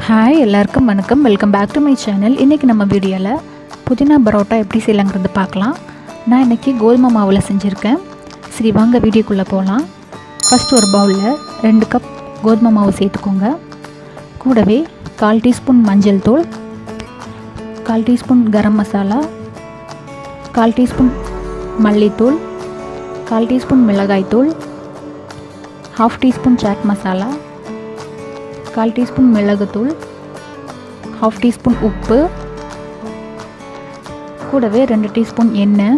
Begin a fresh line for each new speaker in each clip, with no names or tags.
hi எல்லாருக்கும் வணக்கம் welcome back to my channel இன்றைக்கி நம்ம வீடியோவில் புதினா பரோட்டா எப்படி செய்யலாங்கிறது பார்க்கலாம் நான் இன்றைக்கி கோதுமை மாவில் செஞ்சுருக்கேன் சரி வாங்க வீடியோக்குள்ளே போகலாம் ஃபஸ்ட் ஒரு பவுலில் ரெண்டு கப் கோதுமை மாவு சேர்த்துக்கோங்க கூடவே கால் டீஸ்பூன் மஞ்சள் தூள் கால் டீஸ்பூன் கரம் மசாலா கால் டீஸ்பூன் மல்லித்தூள் கால் டீஸ்பூன் மிளகாய்த்தூள் ஹாஃப் டீஸ்பூன் சாட் மசாலா கால் டீஸ்பூன் மிளகுத்தூள் ஹாஃப் டீஸ்பூன் உப்பு கூடவே ரெண்டு டீஸ்பூன் எண்ணெய்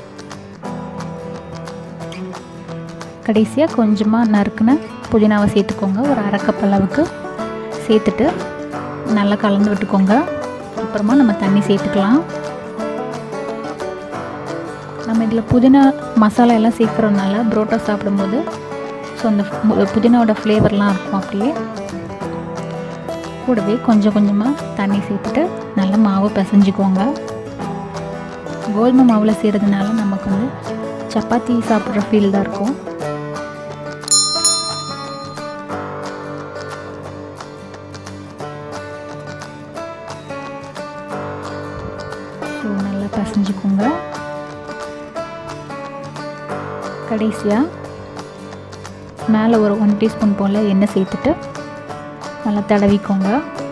கடைசியாக கொஞ்சமாக நறுக்குன புதினாவை சேர்த்துக்கோங்க ஒரு அரை கப் அளவுக்கு சேர்த்துட்டு நல்லா கலந்து விட்டுக்கோங்க அப்புறமா நம்ம தண்ணி சேர்த்துக்கலாம் நம்ம இதில் புதினா மசாலா எல்லாம் சேர்க்குறதுனால புரோட்டா சாப்பிடும்போது ஸோ அந்த புதினாவோட ஃப்ளேவர்லாம் இருக்கும் அப்படியே கூடவே கொஞ்சம் கொஞ்சமாக தண்ணி சேர்த்துட்டு நல்லா மாவு பிசைஞ்சிக்கோங்க கோதுமை மாவில் செய்கிறதுனால நமக்கு வந்து சப்பாத்தி சாப்பிட்ற ஃபீல் தான் இருக்கும் ஸோ நல்லா பிசைஞ்சிக்கோங்க கடைசியாக மேலே ஒரு ஒன் டீஸ்பூன் போல் எண்ணெய் சேர்த்துட்டு நல்லா தடவிக்கோங்க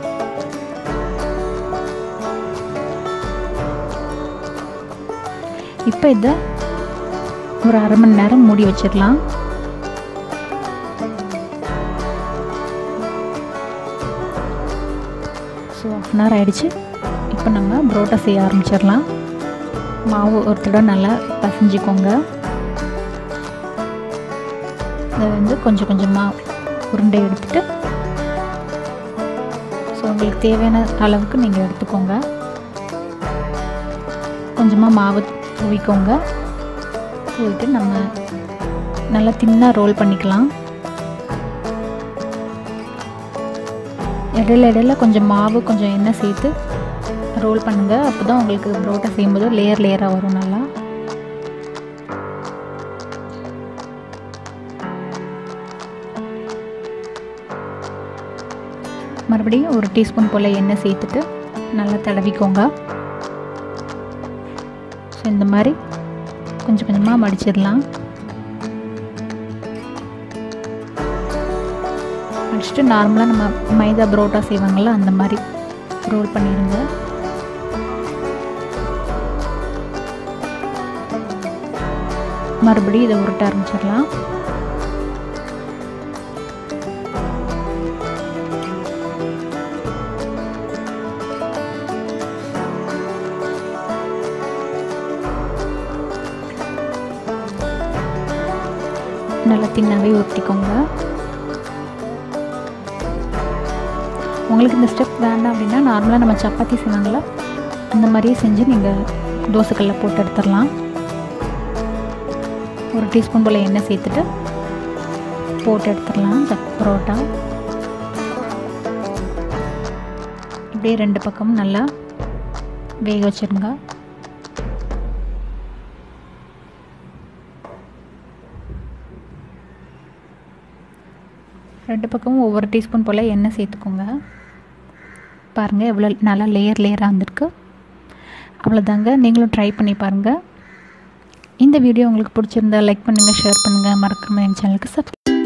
இப்போ இதை ஒரு அரை மணி நேரம் மூடி வச்சிடலாம் ஸோ ஆஃப் அன் ஹவர் ஆகிடுச்சு இப்போ நம்ம புரோட்டா செய்ய ஆரம்பிச்சிடலாம் மாவு ஒரு தடவை நல்லா பசைஞ்சிக்கோங்க இதை வந்து கொஞ்சம் கொஞ்சமாக உருண்டை எடுத்துகிட்டு ஸோ உங்களுக்கு தேவையான அளவுக்கு நீங்கள் எடுத்துக்கோங்க கொஞ்சமாக மாவு தூவிக்கோங்க தூவிட்டு நம்ம நல்லா தின்னாக ரோல் பண்ணிக்கலாம் இடையில இடையில கொஞ்சம் மாவு கொஞ்சம் எண்ணெய் சேர்த்து ரோல் பண்ணுங்கள் அப்போ தான் உங்களுக்கு புரோட்டா செய்யும்போது லேயர் லேயராக வரும் நல்லா மறுபடியும் ஒரு டீஸ்பூன் போல் எண்ணெய் சேர்த்துட்டு நல்லா தடவிக்கோங்க ஸோ இந்த மாதிரி கொஞ்சம் கொஞ்சமாக மடிச்சிடலாம் மடிச்சுட்டு நார்மலாக நம்ம மைதா புரோட்டா செய்வாங்கள்ல அந்த மாதிரி ரோல் பண்ணிடுங்க மறுபடியும் இதை உருட்ட ஆரம்பிச்சிடலாம் நல்லா தின்னாவே ஊற்றிக்கோங்க உங்களுக்கு இந்த ஸ்டெப் வேண்டாம் அப்படின்னா நார்மலாக நம்ம சப்பாத்தி செய்வாங்கள அந்த மாதிரியே செஞ்சு நீங்கள் தோசைக்கல்ல போட்டு எடுத்துடலாம் ஒரு டீஸ்பூன் போல் எண்ணெய் சேர்த்துட்டு போட்டு எடுத்துடலாம் சப் பரோட்டா இப்படியே ரெண்டு பக்கமும் நல்லா வேக வச்சுருங்க ரெண்டு பக்கமும் ஒவ்வொரு டீஸ்பூன் போல் எண்ணெய் சேர்த்துக்கோங்க பாருங்கள் எவ்வளோ நல்லா லேயர் லேயராக வந்திருக்கு அவ்வளோதாங்க நீங்களும் ட்ரை பண்ணி பாருங்கள் இந்த வீடியோ உங்களுக்கு பிடிச்சிருந்தா லைக் பண்ணுங்கள் ஷேர் பண்ணுங்கள் மறக்காமல் என் சேனலுக்கு சப்ஸ்கிரைப்